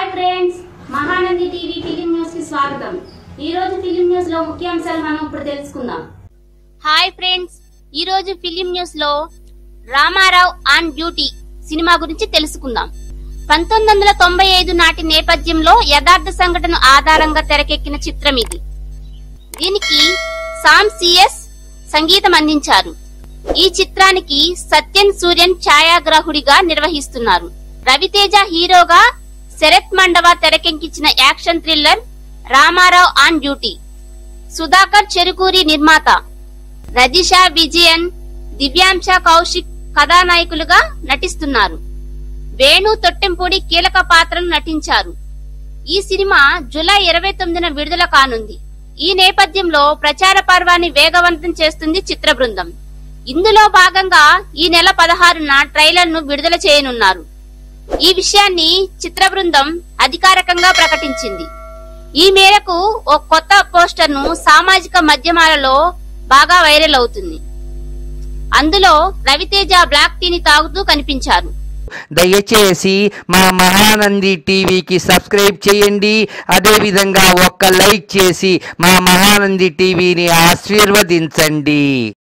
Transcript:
hi friends Mahanandi TV film news కి స్వాగతం ఈ రోజు ఫిలిం న్యూస్ లో ముఖ్యాంశాలు మనం ఇప్పుడు తెలుసుకుందాం హాయ్ ఫ్రెండ్స్ ఈ రోజు ఫిలిం న్యూస్ లో రామారావు ఆన్ డ్యూటీ సినిమా గురించి తెలుసుకుందాం పంతొమ్మిది వందల తొంభై ఐదు నాటి నేపథ్యంలో యథార్థ సంఘటన ఆధారంగా తెరకెక్కిన చిత్రం ఇది దీనికి సామ్ సిఎస్ సంగీతం అందించారు ఈ చిత్రానికి సత్యన్ సూర్యన్ ఛాయాగ్రాహుడిగా నిర్వహిస్తున్నారు రవితేజ హీరోగా శరత్ మండవ తెరకెక్కించిన action thriller Ramarao on duty Sudhakar Cherukuri నిర్మాత రజిషా విజయన్ దివ్యాంశ కౌశిక్ కథానాయకులుగా నటిస్తున్నారు వేణు తొట్టెంపూడి కీలక పాత్రను నటించారు ఈ సినిమా జూలై ఇరవై తొమ్మిదిన విడుదల కానుంది ఈ నేపథ్యంలో ప్రచార పర్వాన్ని వేగవంతం చేస్తుంది చిత్ర బృందం ఇందులో భాగంగా ఈ నెల పదహారున ట్రైలర్ ను విడుదల చేయనున్నారు ఈ విషయాన్ని చిత్ర బృందం అధికారికంగా ప్రకటించింది ఈ మేరకు ఓ కొత్త పోస్టర్ ను సామాజిక మాధ్యమాలలో బాగా వైరల్ అవుతుంది అందులో రవితేజ బ్లాక్ టీని తాగుతూ కనిపించారు దయచేసి మా మహానంది టీవీకి సబ్స్క్రైబ్ చేయండి అదేవిధంగా ఒక్క లైక్ చేసి మా మహానంది టీవీని ఆశీర్వదించండి